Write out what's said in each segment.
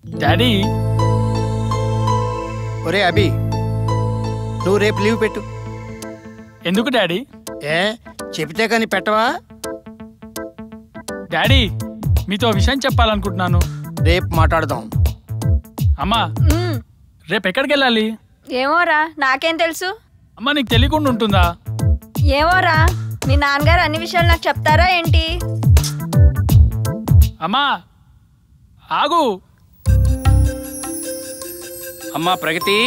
Daddy ఒరే అభి నువ్వు రేపు లీవ్ పెట్టు ఎందుకు డాడీ ఏ చెబితే కానీ పెట్టవా డాడీ మీతో విషయం చెప్పాలనుకుంటున్నాను రేపు మాట్లాడదాం అమ్మా మ్మ్. రేపు ఎక్కడికి వెళ్ళాలి ఏమోరా నాకేం తెలుసు అమ్మా నీకు తెలియకుండా ఉంటుందా ఏమోరా మీ నాన్నగారు అన్ని విషయాలు నాకు చెప్తారా ఏంటి అమ్మా ఆగు అమ్మా ప్రగతి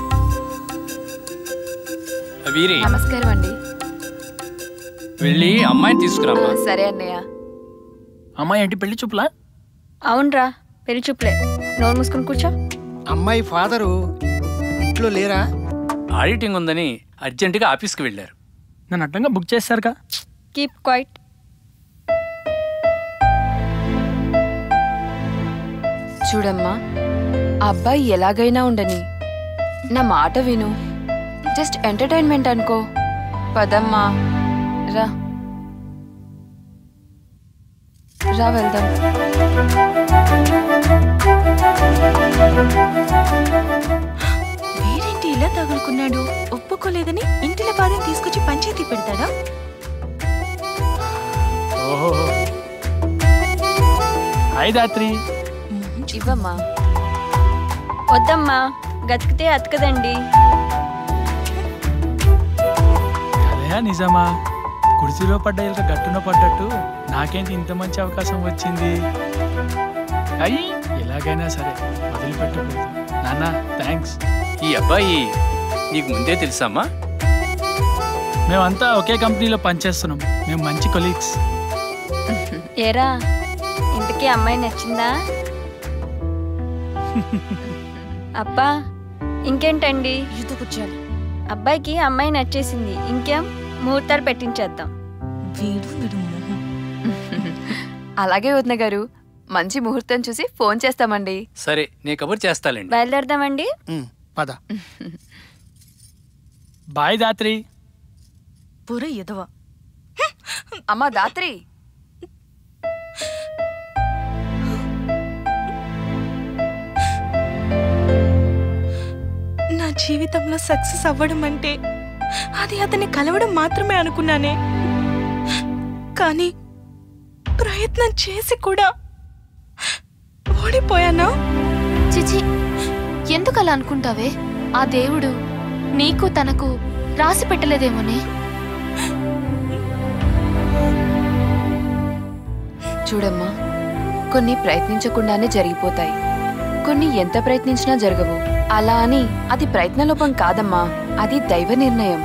వీరి నమస్కారం అండి వెళ్ళి అమ్మాయిని తీసుకురామ్మా సరే అన్నయ్య అమ్మాయి ఏంటి పెళ్లి చూపులా అవునరా పెళ్లి చూపులే నోరు మూసుకుని కూర్చో అమ్మాయి ఫాదరు ఇంట్లో లేరా ఆడిటింగ్ ఉందని అర్జెంటుగా ఆఫీస్కి వెళ్ళారు నన్ను అడ్డంగా బుక్ చేస్తారుగా కీప్ క్వైట్ చూడమ్మా ఆ అబ్బాయి ఎలాగైనా ఉండని నా మాట విను జస్ట్ ఎంటర్టైన్మెంట్ అనుకో పదమ్మా రా రా వెళ్దాం వీడేంటి ఇలా తగులుకున్నాడు ఒప్పుకోలేదని ఇంటిల బాధని తీసుకొచ్చి పంచాయతీ పెడతాడా ఓహో హాయ్ దాత్రి ఇవ్వమ్మా వద్దమ్మా గతికితే అతకదండి అదే నిజమా కుర్చీలో పడ్డ ఇల్లు గట్టున పడ్డట్టు నాకేంటి ఇంత మంచి అవకాశం వచ్చింది అయ్యి ఎలాగైనా సరే వదిలిపెట్టకూడదు నాన్న థ్యాంక్స్ ఈ అబ్బాయి నీకు ముందే తెలుసామ్మా మేమంతా ఒకే కంపెనీలో పనిచేస్తున్నాం మేము మంచి కొలీగ్స్ ఏరా ఇంతకీ అమ్మాయి నచ్చిందా అబ్బా ఇంకేంటండి ఇటు కూర్చోాలి అబ్బాయికి అమ్మాయి నచ్చేసింది ఇంకేం ముహూర్తాలు పెట్టించేద్దాం వీడు వీడు మొహం అలాగే వదిన గారు మంచి ముహూర్తం చూసి ఫోన్ చేస్తామండి సరే నీ కబుర్ చేస్తాలేండి బయలుదేరదామండి ఉమ్, పద బాయ్ దాత్రి పుర ఎదవ అమ్మా దాత్రి నా జీవితంలో సక్సెస్ అవ్వడం అంటే అది అతన్ని కలవడం మాత్రమే అనుకున్నానే కానీ ప్రయత్నం చేసి కూడా ఓడిపోయానా చిచి ఎందుకు అలా అనుకుంటావే ఆ దేవుడు నీకు తనకు రాసి పెట్టలేదేమోనే చూడమ్మా కొన్ని ప్రయత్నించకుండానే జరిగిపోతాయి కొన్ని ఎంత ప్రయత్నించినా జరగవు అలా అని అది ప్రయత్నలోపం కాదమ్మా అది దైవ నిర్ణయం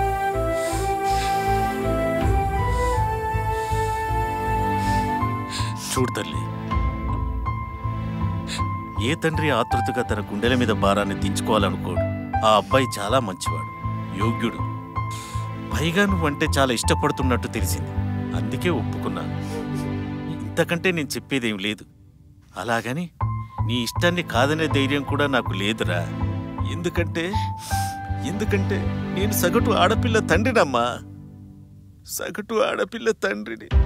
చూడు తల్లి ఏ తండ్రి ఆతృతగా తన గుండెల మీద భారాన్ని దించుకోవాలనుకోడు ఆ అబ్బాయి చాలా మంచివాడు యోగ్యుడు పైగా నువ్వంటే చాలా ఇష్టపడుతున్నట్టు తెలిసింది అందుకే ఒప్పుకున్నాను ఇంతకంటే నేను చెప్పేదేం లేదు అలాగని నీ ఇష్టాన్ని కాదనే ధైర్యం కూడా నాకు లేదురా ఎందుకంటే ఎందుకంటే నేను సగటు ఆడపిల్ల తండ్రినమ్మా సగటు ఆడపిల్ల తండ్రిని